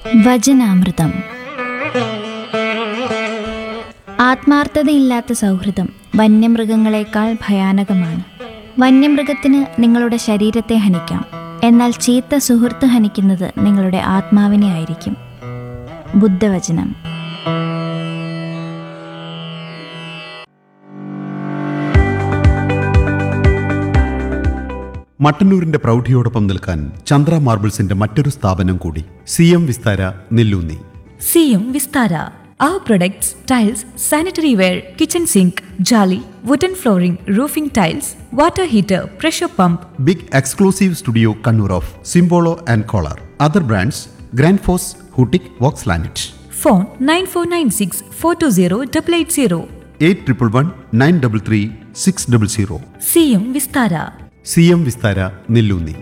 വചനാമൃതം ആത്മാർത്ഥതയില്ലാത്ത സൗഹൃദം വന്യമൃഗങ്ങളെക്കാൾ ഭയാനകമാണ് വന്യമൃഗത്തിന് നിങ്ങളുടെ ശരീരത്തെ ഹനിക്കാം എന്നാൽ ചീത്ത സുഹൃത്ത് ഹനിക്കുന്നത് നിങ്ങളുടെ ആത്മാവിനെ ആയിരിക്കും ബുദ്ധവചനം മട്ടന്നൂരിന്റെ പ്രൗഢിയോടൊപ്പം നിൽക്കാൻ ചന്ദ്ര മാർബിൾസിന്റെ മറ്റൊരു സ്ഥാപനം കൂടി സി എം വിസ്താര നെല്ലൂന്നി സിയും Vistara Our products, tiles, sanitary ware, kitchen sink, jolly, wooden flooring, roofing tiles, water heater, pressure pump, big exclusive studio Kannur of Simpolo and Kohler other brands Grundfos ഹൂട്ടിക് വോക്സ് ലാനറ്റ് phone 9496 420 880. Eight triple one nine double three six double zero സിയും Vistara C M Vistara Nellunni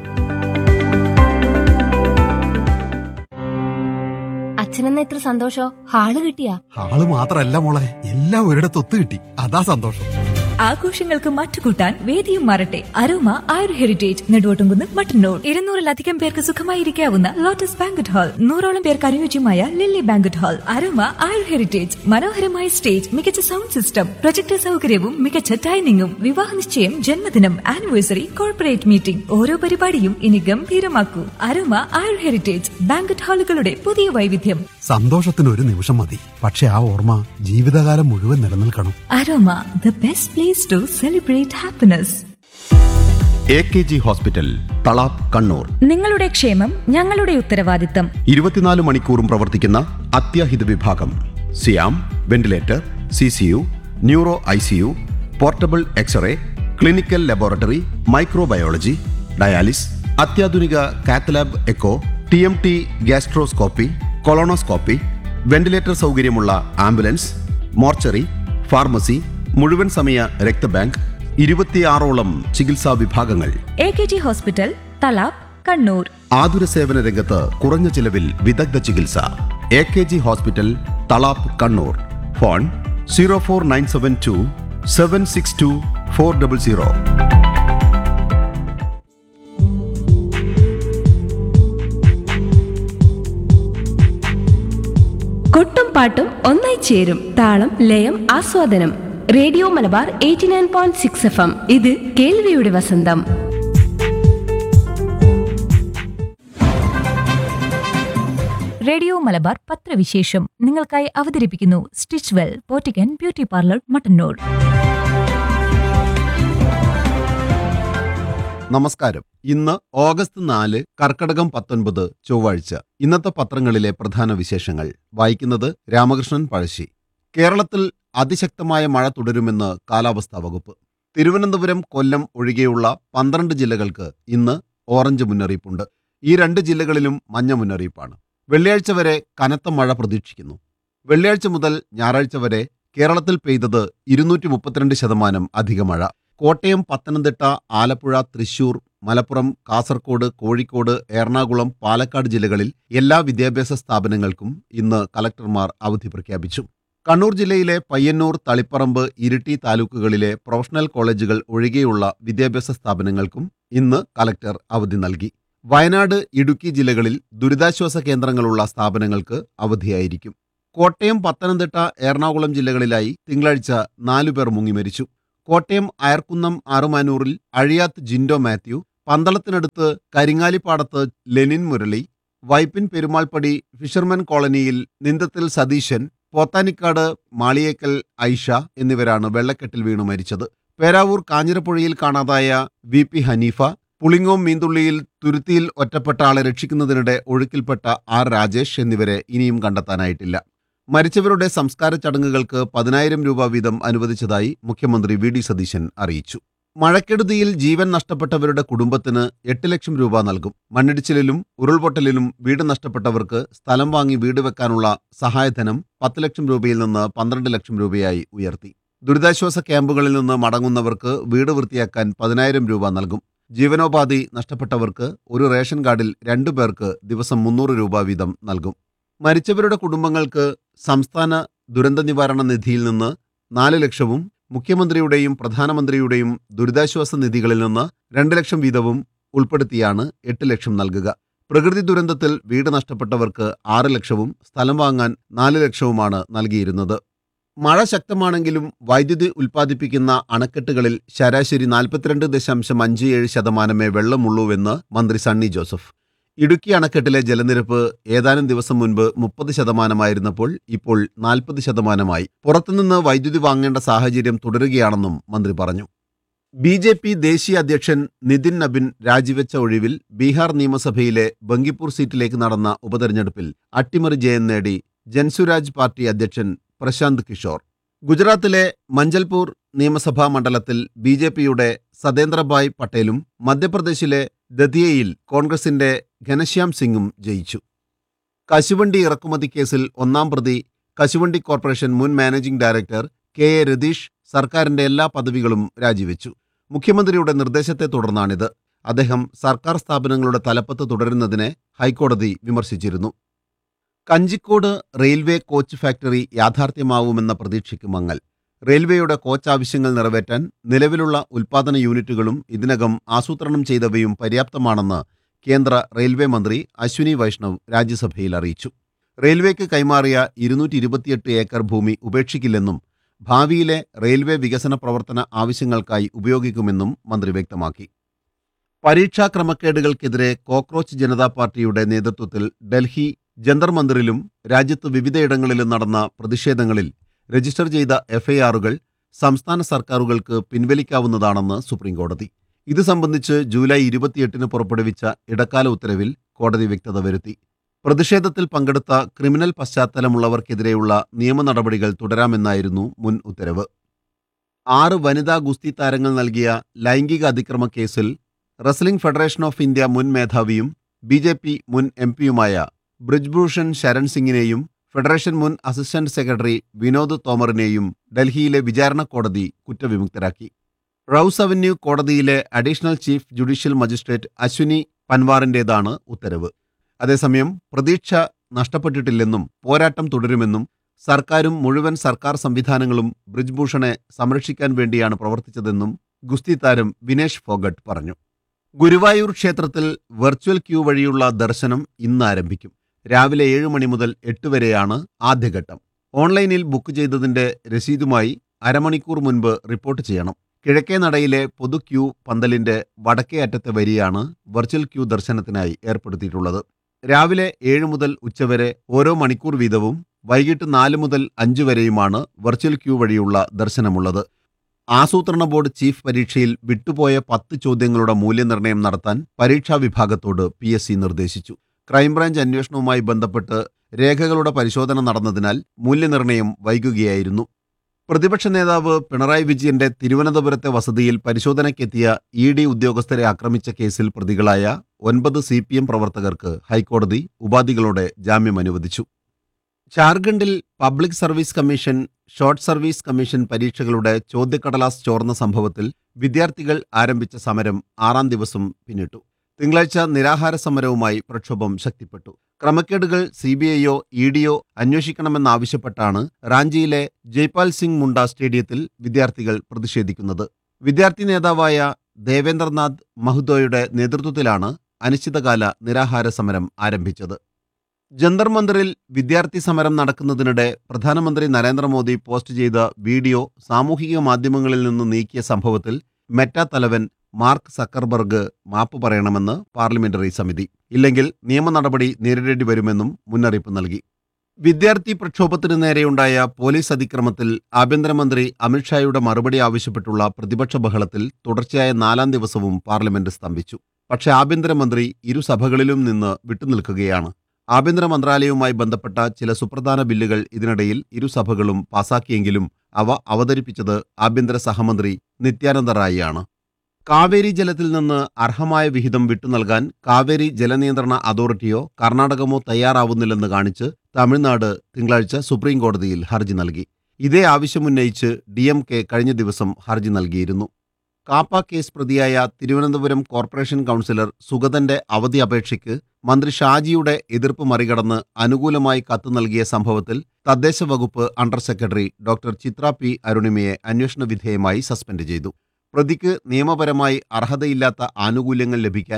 അച്ഛനെന്ന ഇത്ര സന്തോഷോ hall കിട്ടിയാ ആള് മാത്രല്ല മോളെ എല്ലാം ഒരിടത്ത് ഒത്തു കിട്ടി അതാ സന്തോഷം ആഘോഷങ്ങൾക്ക് മറ്റുകൂട്ടാൻ വേദിയും മാറട്ടെ അരോമ ആയുർ ഹെറിറ്റേജ് നെടുവോട്ടുംകുന്ന് മട്ടന്നൂർ ഇരുന്നൂറിലധികം പേർക്ക് സുഖമായിരിക്കാവുന്ന ലോട്ടസ് ബാങ്കറ്റ് ഹാൾ നൂറോളം പേർക്ക് അനുയോജ്യമായ lily banquet hall Aroma Ayur heritage മനോഹരമായ സ്റ്റേജ് മികച്ച സൗണ്ട് സിസ്റ്റം പ്രൊജക്ടർ സൗകര്യവും മികച്ച ഡൈനിങ്ങും വിവാഹ നിശ്ചയം ജന്മദിനം ആനിവേഴ്സറി കോർപ്പറേറ്റ് മീറ്റിംഗ് ഓരോ പരിപാടിയും ഇനി ഗംഭീരമാക്കൂ അരോമ ആയുർ ഹെറിറ്റേജ് ബാങ്കറ്റ് ഹാളുകളുടെ പുതിയ വൈവിധ്യം സന്തോഷത്തിന് ഒരു നിമിഷം മതി പക്ഷെ ആ ഓർമ്മ ജീവിതകാലം മുഴുവൻ നിലനിൽക്കണം Aroma the best place to celebrate happiness A K G hospital Thalap Kannur നിങ്ങളുടെ ക്ഷേമം ഞങ്ങളുടെ ഉത്തരവാദിത്തം ഇരുപത്തിനാല് മണിക്കൂറും പ്രവർത്തിക്കുന്ന അത്യാഹിത വിഭാഗം സിയാം ventilator C C U neuro I C U portable X-ray clinical laboratory microbiology dialysis അത്യാധുനിക cath lab echo T M T gastroscopy colonoscopy ventilator സൗകര്യമുള്ള ആംബുലൻസ് മോർച്ചറി ഫാർമസി മുഴുവൻ സമയ രക്തബാങ്ക് ഇരുപത്തിയാറോളം ചികിത്സാ വിഭാഗങ്ങൾ A K G hospital Thalap Kannur ആതുര സേവന രംഗത്ത് കുറഞ്ഞ ചിലവിൽ വിദഗ്ധ ചികിത്സ A K G hospital Thalap Kannur phone zero four nine seven two seven six two four double zero കൊട്ടും പാട്ടും ഒന്നായി ചേരും താളം ലയം ആസ്വാദനം radio Malabar eighty nine point six F M ഇത് കേൾവിയുടെ വസന്തം റേഡിയോ മലബാർ പത്രവിശേഷം നിങ്ങൾക്കായി അവതരിപ്പിക്കുന്നു സ്റ്റിച്ച് വെൽ പോറ്റിക്കൻ ബ്യൂട്ടി പാർലർ മട്ടന്നൂർ നമസ്കാരം ഇന്ന് ഓഗസ്റ്റ് നാല് കർക്കടകം പത്തൊൻപത് ചൊവ്വാഴ്ച ഇന്നത്തെ പത്രങ്ങളിലെ പ്രധാന വിശേഷങ്ങൾ വായിക്കുന്നത് രാമകൃഷ്ണൻ പഴശ്ശി കേരളത്തിൽ അതിശക്തമായ മഴ തുടരുമെന്ന് കാലാവസ്ഥാ വകുപ്പ് തിരുവനന്തപുരം കൊല്ലം ഒഴികെയുള്ള പന്ത്രണ്ട് ജില്ലകൾക്ക് ഇന്ന് ഓറഞ്ച് മുന്നറിയിപ്പുണ്ട് ഈ രണ്ട് ജില്ലകളിലും മഞ്ഞ മുന്നറിയിപ്പാണ് വെള്ളിയാഴ്ച വരെ കനത്ത മഴ പ്രതീക്ഷിക്കുന്നു വെള്ളിയാഴ്ച മുതൽ ഞായറാഴ്ച വരെ കേരളത്തിൽ പെയ്തത് ഇരുന്നൂറ്റി മുപ്പത്തിരണ്ട് ശതമാനം അധിക മഴ കോട്ടയം പത്തനംതിട്ട ആലപ്പുഴ തൃശൂർ മലപ്പുറം കാസർഗോഡ് കോഴിക്കോട് എറണാകുളം പാലക്കാട് ജില്ലകളിൽ എല്ലാ വിദ്യാഭ്യാസ സ്ഥാപനങ്ങൾക്കും ഇന്ന് കലക്ടർമാർ അവധി പ്രഖ്യാപിച്ചു കണ്ണൂർ ജില്ലയിലെ പയ്യന്നൂർ തളിപ്പറമ്പ് ഇരിട്ടി താലൂക്കുകളിലെ പ്രൊഫഷണൽ കോളേജുകൾ ഒഴികെയുള്ള വിദ്യാഭ്യാസ സ്ഥാപനങ്ങൾക്കും ഇന്ന് കലക്ടർ അവധി നൽകി വയനാട് ഇടുക്കി ജില്ലകളിൽ ദുരിതാശ്വാസ കേന്ദ്രങ്ങളുള്ള സ്ഥാപനങ്ങൾക്ക് അവധിയായിരിക്കും കോട്ടയം പത്തനംതിട്ട എറണാകുളം ജില്ലകളിലായി തിങ്കളാഴ്ച നാലുപേർ മുങ്ങി മരിച്ചു കോട്ടയം അയർക്കുന്നം ആറുമാനൂറിൽ അഴിയാത്ത് ജിൻഡോ മാത്യു പന്തളത്തിനടുത്ത് കരിങ്ങാലിപ്പാടത്ത് ലെനിൻ മുരളി വൈപ്പിൻ പെരുമാൾപ്പടി ഫിഷർമൻ കോളനിയിൽ നിന്തത്തിൽ സതീശൻ പോത്താനിക്കാട് മാളിയേക്കൽ ഐഷ എന്നിവരാണ് വെള്ളക്കെട്ടിൽ വീണു മരിച്ചത് പേരാവൂർ കാഞ്ഞിരപ്പുഴയിൽ കാണാതായ വി പി ഹനീഫ പുളിങ്ങോം മീന്തുള്ളിയിൽ തുരുത്തിയിൽ ഒറ്റപ്പെട്ട ആളെ രക്ഷിക്കുന്നതിനിടെ ഒഴുക്കിൽപ്പെട്ട ആർ രാജേഷ് എന്നിവരെ ഇനിയും കണ്ടെത്താനായിട്ടില്ല മരിച്ചവരുടെ സംസ്കാര ചടങ്ങുകൾക്ക് പതിനായിരം രൂപ വീതം അനുവദിച്ചതായി മുഖ്യമന്ത്രി വി ഡി സതീശൻ അറിയിച്ചു മഴക്കെടുതിയിൽ ജീവൻ നഷ്ടപ്പെട്ടവരുടെ കുടുംബത്തിന് എട്ട് ലക്ഷം രൂപ നൽകും മണ്ണിടിച്ചിലിലും ഉരുൾപൊട്ടലിലും വീട് നഷ്ടപ്പെട്ടവർക്ക് സ്ഥലം വാങ്ങി വീട് വെക്കാനുള്ള സഹായധനം പത്ത് ലക്ഷം രൂപയിൽ നിന്ന് പന്ത്രണ്ട് ലക്ഷം രൂപയായി ഉയർത്തി ദുരിതാശ്വാസ ക്യാമ്പുകളിൽ നിന്ന് മടങ്ങുന്നവർക്ക് വീട് വൃത്തിയാക്കാൻ പതിനായിരം രൂപ നൽകും ജീവനോപാധി നഷ്ടപ്പെട്ടവർക്ക് ഒരു റേഷൻ കാർഡിൽ രണ്ടു പേർക്ക് ദിവസം മുന്നൂറ് രൂപ വീതം നൽകും മരിച്ചവരുടെ കുടുംബങ്ങൾക്ക് സംസ്ഥാന ദുരന്ത നിവാരണ നിധിയിൽ നിന്ന് നാല് ലക്ഷവും മുഖ്യമന്ത്രിയുടെയും പ്രധാനമന്ത്രിയുടെയും ദുരിതാശ്വാസ നിധികളിൽ നിന്ന് രണ്ട് ലക്ഷം വീതവും ഉൾപ്പെടുത്തിയാണ് എട്ട് ലക്ഷം നൽകുക പ്രകൃതി ദുരന്തത്തിൽ വീട് നഷ്ടപ്പെട്ടവർക്ക് ആറ് ലക്ഷവും സ്ഥലം വാങ്ങാൻ നാല് ലക്ഷവുമാണ് നൽകിയിരുന്നത് മഴ ശക്തമാണെങ്കിലും വൈദ്യുതി ഉൽപ്പാദിപ്പിക്കുന്ന അണക്കെട്ടുകളിൽ ശരാശരി നാൽപ്പത്തിരണ്ട് ദശാംശം അഞ്ച് ഏഴ് ശതമാനമേ വെള്ളമുള്ളൂവെന്ന് മന്ത്രി സണ്ണി ജോസഫ് ഇടുക്കി അണക്കെട്ടിലെ ജലനിരപ്പ് ഏതാനും ദിവസം മുൻപ് മുപ്പത് ശതമാനമായിരുന്നപ്പോൾ ഇപ്പോൾ നാൽപ്പത് ശതമാനമായി പുറത്തുനിന്ന് വൈദ്യുതി വാങ്ങേണ്ട സാഹചര്യം തുടരുകയാണെന്നും മന്ത്രി പറഞ്ഞു ബി ജെ പി ദേശീയ അധ്യക്ഷൻ നിതിൻ നബിൻ രാജിവെച്ച ഒഴിവിൽ ബീഹാർ നിയമസഭയിലെ ബങ്കിപ്പൂർ സീറ്റിലേക്ക് നടന്ന ഉപതെരഞ്ഞെടുപ്പിൽ അട്ടിമറി ജയം നേടി ജൻസുരാജ് പാർട്ടി അധ്യക്ഷൻ പ്രശാന്ത് കിഷോർ ഗുജറാത്തിലെ മഞ്ചൽപൂർ നിയമസഭാ മണ്ഡലത്തിൽ ബി ജെ പിയുടെ സതേന്ദ്രഭായ് പട്ടേലും മധ്യപ്രദേശിലെ ദതിയയിൽ കോൺഗ്രസിന്റെ ഘനശ്യാം സിംഗും ജയിച്ചു കശുവണ്ടി ഇറക്കുമതി കേസിൽ ഒന്നാം പ്രതി കശുവണ്ടി കോർപ്പറേഷൻ മുൻ managing director K A Ratheesh സർക്കാരിന്റെ എല്ലാ പദവികളും രാജിവെച്ചു മുഖ്യമന്ത്രിയുടെ നിർദ്ദേശത്തെ തുടർന്നാണിത് അദ്ദേഹം സർക്കാർ സ്ഥാപനങ്ങളുടെ തലപ്പത്ത് തുടരുന്നതിനെ ഹൈക്കോടതി വിമർശിച്ചിരുന്നു കഞ്ചിക്കോട് റെയിൽവേ കോച്ച് ഫാക്ടറി യാഥാർത്ഥ്യമാവുമെന്ന പ്രതീക്ഷയ്ക്ക് മങ്ങൽ റെയിൽവേയുടെ കോച്ച് ആവശ്യങ്ങൾ നിറവേറ്റാൻ നിലവിലുള്ള ഉൽപ്പാദന യൂണിറ്റുകളും ഇതിനകം ആസൂത്രണം ചെയ്തവയും പര്യാപ്തമാണെന്ന് കേന്ദ്ര റെയിൽവേ മന്ത്രി അശ്വിനി വൈഷ്ണവ് രാജ്യസഭയിൽ അറിയിച്ചു റെയിൽവേക്ക് കൈമാറിയ ഇരുന്നൂറ്റി ഇരുപത്തിയെട്ട് ഏക്കർ ഭൂമി ഉപേക്ഷിക്കില്ലെന്നും ഭാവിയിലെ റെയിൽവേ വികസന പ്രവർത്തന ആവശ്യങ്ങൾക്കായി ഉപയോഗിക്കുമെന്നും മന്ത്രി വ്യക്തമാക്കി പരീക്ഷാ ക്രമക്കേടുകൾക്കെതിരെ കോക്രോച്ച് ജനതാ പാർട്ടിയുടെ നേതൃത്വത്തിൽ ഡൽഹി ജന്തർ മന്ദിറിലും രാജ്യത്ത് വിവിധയിടങ്ങളിലും നടന്ന പ്രതിഷേധങ്ങളിൽ രജിസ്റ്റർ ചെയ്ത എഫ്ഐആറുകൾ സംസ്ഥാന സർക്കാരുകൾക്ക് പിൻവലിക്കാവുന്നതാണെന്ന് സുപ്രീംകോടതി ഇത് സംബന്ധിച്ച് ജൂലൈ ഇരുപത്തിയെട്ടിന് പുറപ്പെടുവിച്ച ഇടക്കാല ഉത്തരവിൽ കോടതി വ്യക്തത വരുത്തി പ്രതിഷേധത്തിൽ പങ്കെടുത്ത ക്രിമിനൽ പശ്ചാത്തലമുള്ളവർക്കെതിരെയുള്ള നിയമ നടപടികൾ തുടരാമെന്നായിരുന്നു മുൻ ഉത്തരവ് ആറ് വനിതാ ഗുസ്തി താരങ്ങൾ നൽകിയ ലൈംഗിക അതിക്രമ കേസിൽ റെസ്ലിംഗ് ഫെഡറേഷൻ ഓഫ് ഇന്ത്യ മുൻ മേധാവിയും ബി ജെ പി മുൻ എം പിയുമായ ബ്രിജ്ഭൂഷൺ ശരൺ സിംഗിനെയും ഫെഡറേഷൻ മുൻ അസിസ്റ്റന്റ് സെക്രട്ടറി വിനോദ് തോമറിനെയും ഡൽഹിയിലെ വിചാരണ കോടതി കുറ്റവിമുക്തരാക്കി റൌസ് അവന്യൂ കോടതിയിലെ additional chief judicial magistrate Ashwini പൻവാറിന്റേതാണ് ഉത്തരവ് അതേസമയം പ്രതീക്ഷ നഷ്ടപ്പെട്ടിട്ടില്ലെന്നും പോരാട്ടം തുടരുമെന്നും സർക്കാരും മുഴുവൻ സർക്കാർ സംവിധാനങ്ങളും ബ്രിജ്ഭൂഷണെ സംരക്ഷിക്കാൻ വേണ്ടിയാണ് പ്രവർത്തിച്ചതെന്നും ഗുസ്തി താരം വിനേഷ് ഫോഗട്ട് പറഞ്ഞു ഗുരുവായൂർ ക്ഷേത്രത്തിൽ വെർച്വൽ ക്യൂ വഴിയുള്ള ദർശനം ഇന്ന് ആരംഭിക്കും രാവിലെ ഏഴ് മണി മുതൽ എട്ട് വരെയാണ് ആദ്യഘട്ടം ഓൺലൈനിൽ ബുക്ക് ചെയ്തതിന്റെ രസീതുമായി അരമണിക്കൂർ മുൻപ് റിപ്പോർട്ട് ചെയ്യണം കിഴക്കേ നടയിലെ പൊതു ക്യൂ പന്തലിന്റെ വടക്കേ അറ്റത്തെ വരിയാണ് വെർച്വൽ ക്യൂ ദർശനത്തിനായി ഏർപ്പെടുത്തിയിട്ടുള്ളത് രാവിലെ ഏഴ് മുതൽ ഉച്ചവരെ ഓരോ മണിക്കൂർ വീതവും വൈകിട്ട് നാല് മുതൽ അഞ്ച് വരെയുമാണ് വെർച്വൽ ക്യൂ വഴിയുള്ള ദർശനമുള്ളത് ആസൂത്രണ ബോർഡ് ചീഫ് പരീക്ഷയിൽ വിട്ടുപോയ പത്ത് ചോദ്യങ്ങളുടെ മൂല്യനിർണ്ണയം നടത്താൻ പരീക്ഷാ വിഭാഗത്തോട് പി എസ് സി നിർദ്ദേശിച്ചു ക്രൈംബ്രാഞ്ച് അന്വേഷണവുമായി ബന്ധപ്പെട്ട് രേഖകളുടെ പരിശോധന നടന്നതിനാൽ മൂല്യനിർണ്ണയം വൈകുകയായിരുന്നു പ്രതിപക്ഷ നേതാവ് പിണറായി വിജയന്റെ തിരുവനന്തപുരത്തെ വസതിയിൽ പരിശോധനയ്ക്കെത്തിയ ഇ ഡി ഉദ്യോഗസ്ഥരെ ആക്രമിച്ച കേസിൽ പ്രതികളായ ഒൻപത് സി പി എം പ്രവർത്തകർക്ക് ഹൈക്കോടതി ഉപാധികളോടെ ജാമ്യം അനുവദിച്ചു ജാർഖണ്ഡിൽ public service commission short service commission പരീക്ഷകളുടെ ചോദ്യക്കടലാസ് ചോർന്ന സംഭവത്തിൽ വിദ്യാർത്ഥികൾ ആരംഭിച്ച സമരം ആറാം ദിവസം പിന്നിട്ടു തിങ്കളാഴ്ച നിരാഹാര സമരവുമായി പ്രക്ഷോഭം ശക്തിപ്പെട്ടു ക്രമക്കേടുകൾ സി ബി ഐയോ ഇ ഡിയോ അന്വേഷിക്കണമെന്നാവശ്യപ്പെട്ടാണ് റാഞ്ചിയിലെ ജയ്പാൽ സിംഗ് മുണ്ട സ്റ്റേഡിയത്തിൽ വിദ്യാർത്ഥികൾ പ്രതിഷേധിക്കുന്നത് വിദ്യാർത്ഥി നേതാവായ ദേവേന്ദ്രനാഥ് മഹ്ദോയുടെ നേതൃത്വത്തിലാണ് അനിശ്ചിതകാല നിരാഹാര സമരം ആരംഭിച്ചത് ജന്തർ മന്ദിറിൽ വിദ്യാർത്ഥി സമരം നടക്കുന്നതിനിടെ പ്രധാനമന്ത്രി നരേന്ദ്രമോദി പോസ്റ്റ് ചെയ്ത വീഡിയോ സാമൂഹിക മാധ്യമങ്ങളിൽ നിന്ന് നീക്കിയ സംഭവത്തിൽ മെറ്റ തലവൻ മാർക്ക് സക്കർബർഗ് മാപ്പ് പറയണമെന്ന് പാർലമെന്ററി സമിതി ഇല്ലെങ്കിൽ നിയമ നടപടി നേരിടേണ്ടി വരുമെന്നും മുന്നറിയിപ്പ് നൽകി വിദ്യാർത്ഥി പ്രക്ഷോഭത്തിനു നേരെയുണ്ടായ പോലീസ് അതിക്രമത്തിൽ ആഭ്യന്തരമന്ത്രി അമിത്ഷായുടെ മറുപടി ആവശ്യപ്പെട്ടുള്ള പ്രതിപക്ഷ ബഹളത്തിൽ തുടർച്ചയായ നാലാം ദിവസവും പാർലമെന്റ് സ്തംഭിച്ചു പക്ഷേ ആഭ്യന്തരമന്ത്രി ഇരുസഭകളിലും നിന്ന് വിട്ടുനിൽക്കുകയാണ് ആഭ്യന്തര മന്ത്രാലയവുമായി ബന്ധപ്പെട്ട ചില സുപ്രധാന ബില്ലുകൾ ഇതിനിടയിൽ ഇരുസഭകളും പാസാക്കിയെങ്കിലും അവ അവതരിപ്പിച്ചത് ആഭ്യന്തര സഹമന്ത്രി നിത്യാനന്ദ റായിയാണ് കാവേരി ജലത്തിൽ നിന്ന് അർഹമായ വിഹിതം വിട്ടുനൽകാൻ കാവേരി ജലനിയന്ത്രണ അതോറിറ്റിയോ കർണാടകമോ തയ്യാറാവുന്നില്ലെന്ന് കാണിച്ച് തമിഴ്നാട് തിങ്കളാഴ്ച സുപ്രീം കോടതിയിൽ ഹർജി നൽകി ഇതേ ആവശ്യമുന്നയിച്ച് ഡി എം കെ കഴിഞ്ഞ ദിവസം ഹർജി നൽകിയിരുന്നു കാപ്പ കേസ് പ്രതിയായ തിരുവനന്തപുരം കോർപ്പറേഷൻ കൗൺസിലർ സുഗതന്റെ അവധി അപേക്ഷയ്ക്ക് മന്ത്രി ഷാജിയുടെ എതിർപ്പ് മറികടന്ന് അനുകൂലമായി കത്ത് നൽകിയ സംഭവത്തിൽ തദ്ദേശ വകുപ്പ് under secretary doctor Chitra P അരുണിമയെ അന്വേഷണ വിധേയമായി സസ്പെൻഡ് ചെയ്തു പ്രതിക്ക് നിയമപരമായി അർഹതയില്ലാത്ത ആനുകൂല്യങ്ങൾ ലഭിക്കാൻ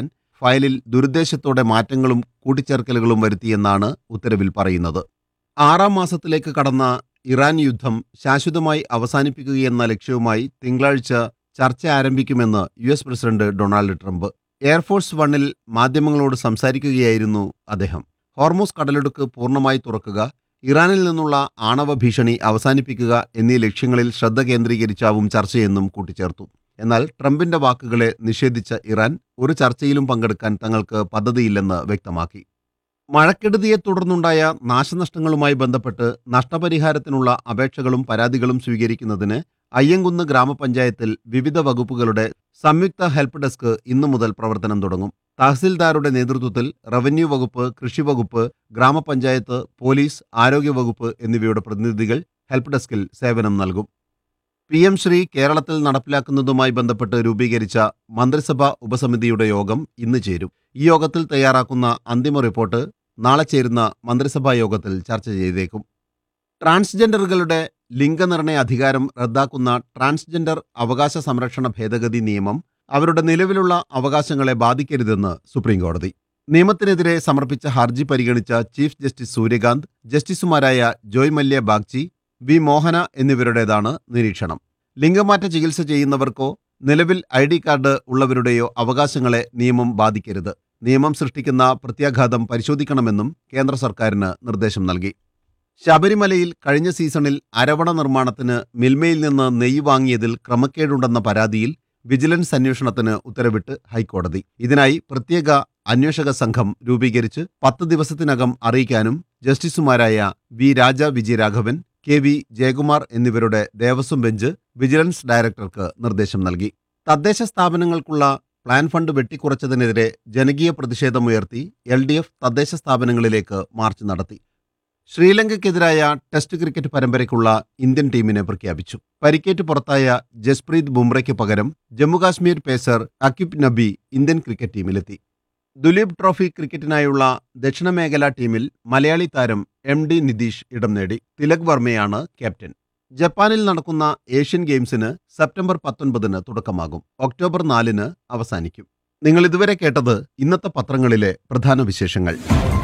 ഫയലിൽ ദുരുദ്ദേശത്തോടെ മാറ്റങ്ങളും കൂട്ടിച്ചേർക്കലുകളും വരുത്തിയെന്നാണ് ഉത്തരവിൽ പറയുന്നത് ആറാം മാസത്തിലേക്ക് കടന്ന ഇറാൻ യുദ്ധം ശാശ്വതമായി അവസാനിപ്പിക്കുകയെന്ന ലക്ഷ്യവുമായി തിങ്കളാഴ്ച ചർച്ച ആരംഭിക്കുമെന്ന് U S president Donald Trump air force വണ്ണിൽ മാധ്യമങ്ങളോട് സംസാരിക്കുകയായിരുന്നു അദ്ദേഹം ഹോർമോസ് കടലിടുക്ക് പൂർണ്ണമായി തുറക്കുക ഇറാനിൽ നിന്നുള്ള ആണവ ഭീഷണി അവസാനിപ്പിക്കുക എന്നീ ലക്ഷ്യങ്ങളിൽ ശ്രദ്ധ കേന്ദ്രീകരിച്ചാവും ചർച്ചയെന്നും കൂട്ടിച്ചേർത്തു എന്നാൽ ട്രംപിന്റെ വാക്കുകളെ നിഷേധിച്ച ഇറാൻ ഒരു ചർച്ചയിലും പങ്കെടുക്കാൻ തങ്ങൾക്ക് പദ്ധതിയില്ലെന്ന് വ്യക്തമാക്കി മഴക്കെടുതിയെ തുടർന്നുണ്ടായ നാശനഷ്ടങ്ങളുമായി ബന്ധപ്പെട്ട് നഷ്ടപരിഹാരത്തിനുള്ള അപേക്ഷകളും പരാതികളും സ്വീകരിക്കുന്നതിന് അയ്യങ്കുന്ന് ഗ്രാമപഞ്ചായത്തിൽ വിവിധ വകുപ്പുകളുടെ സംയുക്ത ഹെൽപ്പ് ഡെസ്ക് ഇന്നു മുതൽ പ്രവർത്തനം തുടങ്ങും തഹസിൽദാരുടെ നേതൃത്വത്തിൽ റവന്യൂ വകുപ്പ് കൃഷി വകുപ്പ് ഗ്രാമപഞ്ചായത്ത് പോലീസ് ആരോഗ്യവകുപ്പ് എന്നിവയുടെ പ്രതിനിധികൾ ഹെൽപ്പ് ഡെസ്കിൽ സേവനം നൽകും പി എം ശ്രീ കേരളത്തിൽ നടപ്പിലാക്കുന്നതുമായി ബന്ധപ്പെട്ട് രൂപീകരിച്ച മന്ത്രിസഭാ ഉപസമിതിയുടെ യോഗം ഇന്ന് ചേരും ഈ യോഗത്തിൽ തയ്യാറാക്കുന്ന അന്തിമ റിപ്പോർട്ട് നാളെ ചേരുന്ന മന്ത്രിസഭാ യോഗത്തിൽ ചർച്ച ചെയ്തേക്കും ട്രാൻസ്ജെൻഡറുകളുടെ ലിംഗനിർണയ അധികാരം റദ്ദാക്കുന്ന ട്രാൻസ്ജെൻഡർ അവകാശ സംരക്ഷണ ഭേദഗതി നിയമം അവരുടെ നിലവിലുള്ള അവകാശങ്ങളെ ബാധിക്കരുതെന്ന് സുപ്രീംകോടതി നിയമത്തിനെതിരെ സമർപ്പിച്ച ഹർജി പരിഗണിച്ച ചീഫ് ജസ്റ്റിസ് സൂര്യകാന്ത് ജസ്റ്റിസുമാരായ ജോയ് മല്യ ബാഗ്ചി വി മോഹന എന്നിവരുടേതാണ് നിരീക്ഷണം ലിംഗമാറ്റ ചികിത്സ ചെയ്യുന്നവർക്കോ നിലവിൽ ഐ ഡി കാർഡ് ഉള്ളവരുടെയോ അവകാശങ്ങളെ നിയമം ബാധിക്കരുത് നിയമം സൃഷ്ടിക്കുന്ന പ്രത്യാഘാതം പരിശോധിക്കണമെന്നും കേന്ദ്ര സർക്കാരിന് നിർദ്ദേശം നൽകി ശബരിമലയിൽ കഴിഞ്ഞ സീസണിൽ അരവണ നിർമ്മാണത്തിന് മിൽമയിൽ നിന്ന് നെയ്യ് വാങ്ങിയതിൽ ക്രമക്കേടുണ്ടെന്ന പരാതിയിൽ വിജിലൻസ് അന്വേഷണത്തിന് ഉത്തരവിട്ട് ഹൈക്കോടതി ഇതിനായി പ്രത്യേക അന്വേഷക സംഘം രൂപീകരിച്ച് പത്ത് ദിവസത്തിനകം അറിയിക്കാനും ജസ്റ്റിസുമാരായ V Raja Vijayaraghavan K V Jayakumar എന്നിവരുടെ ദേവസ്വം ബെഞ്ച് വിജിലൻസ് ഡയറക്ടർക്ക് നിർദ്ദേശം നൽകി തദ്ദേശ സ്ഥാപനങ്ങൾക്കുള്ള പ്ലാൻ ഫണ്ട് വെട്ടിക്കുറച്ചതിനെതിരെ ജനകീയ പ്രതിഷേധമുയർത്തി എൽ ഡി എഫ് തദ്ദേശ സ്ഥാപനങ്ങളിലേക്ക് മാർച്ച് നടത്തി ശ്രീലങ്കയ്ക്കെതിരായ ടെസ്റ്റ് ക്രിക്കറ്റ് പരമ്പരയ്ക്കുള്ള ഇന്ത്യൻ ടീമിനെ പ്രഖ്യാപിച്ചു പരിക്കേറ്റ് പുറത്തായ ജസ്പ്രീത് ബുംറയ്ക്ക് പകരം Jammu Kashmir pacer Auqib Nabi Indian cricket ടീമിലെത്തി ദുലീപ് ട്രോഫി ക്രിക്കറ്റിനായുള്ള ദക്ഷിണ മേഖലാ ടീമിൽ മലയാളി താരം എം ഡി നിതീഷ് ഇടം നേടി തിലക് വർമ്മയാണ് ക്യാപ്റ്റൻ ജപ്പാനിൽ നടക്കുന്ന ഏഷ്യൻ ഗെയിംസിന് സെപ്റ്റംബർ പത്തൊൻപതിന് തുടക്കമാകും ഒക്ടോബർ നാലിന് അവസാനിക്കും നിങ്ങൾ ഇതുവരെ കേട്ടത് ഇന്നത്തെ പത്രങ്ങളിലെ പ്രധാന വിശേഷങ്ങൾ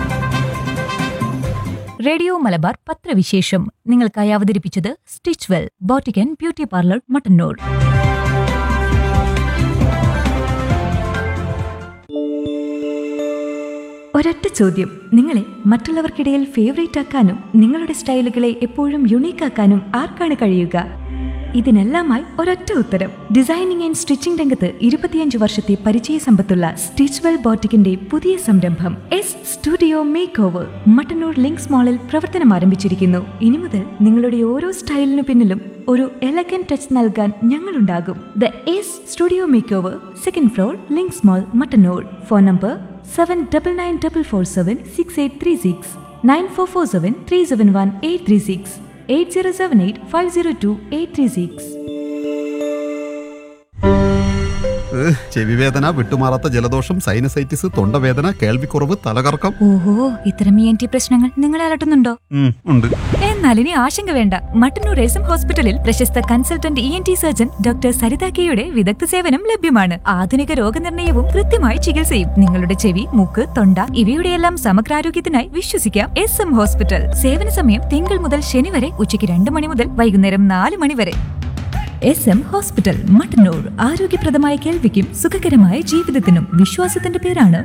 റേഡിയോ മലബാർ പത്രവിശേഷം നിങ്ങൾക്കായി അവതരിപ്പിച്ചത് stitch well boutique and beauty parlour Mattannur ഒരൊറ്റ ചോദ്യം നിങ്ങളെ മറ്റുള്ളവർക്കിടയിൽ ഫേവറേറ്റ് ആക്കാനും നിങ്ങളുടെ സ്റ്റൈലുകളെ എപ്പോഴും യുണീക്ക് ആക്കാനും ആർക്കാണ് കഴിയുക ഇതിനെല്ലാമായി ഒരൊറ്റ ഉത്തരം ഡിസൈനിങ് ആൻഡ് സ്റ്റിച്ചിംഗ് രംഗത്ത് ഇരുപത്തിയഞ്ച് വർഷത്തെ പരിചയ സമ്പത്തുള്ള സ്റ്റിച്ച് വെൽ ബോട്ടിക്കിന്റെ പുതിയ സംരംഭം S studio make over Mattannur Links മാളിൽ പ്രവർത്തനം ആരംഭിച്ചിരിക്കുന്നു ഇനി മുതൽ നിങ്ങളുടെ ഓരോ സ്റ്റൈലിനു പിന്നിലും ഒരു എലഗൻ ടച്ച് നൽകാൻ ഞങ്ങളുണ്ടാകും the S studio make over second floor Links mall Mattannur phone number seven double nine double four seven six eight three six nine four four seven three seven one eight three six eight zero seven eight five zero two eight three six ചെവിവേദന വിട്ടുമാറാത്ത ജലദോഷം sinusitis തൊണ്ടവേദന കേൾവിക്കുറവ് തലകറക്കം ഓഹോ ഇത്തരം E N T പ്രശ്നങ്ങൾ നിങ്ങളെ അലട്ടുന്നുണ്ടോ ഉം, ഉണ്ട് എന്നാൽ ഇനി ആശങ്ക വേണ്ട മട്ടന്നൂർ എസ് എം ഹോസ്പിറ്റലിൽ പ്രശസ്ത consultant E N T surgeon doctor Saritha കെയുടെ വിദഗ്ധ സേവനം ലഭ്യമാണ് ആധുനിക രോഗനിർണയവും കൃത്യമായ ചികിത്സയും നിങ്ങളുടെ ചെവി മൂക്ക് തൊണ്ട ഇവയുടെയെല്ലാം സമഗ്രാരോഗ്യത്തിനായി വിശ്വസിക്കാം എസ് എം ഹോസ്പിറ്റൽ സേവന സമയം തിങ്കൾ മുതൽ ശനി വരെ ഉച്ചയ്ക്ക് രണ്ട് മണി മുതൽ വൈകുന്നേരം നാല് മണി വരെ എസ് എം ഹോസ്പിറ്റൽ മട്ടന്നൂർ ആരോഗ്യപ്രദമായ കേൾവിക്കും സുഖകരമായ ജീവിതത്തിനും വിശ്വാസത്തിന്റെ പേരാണ്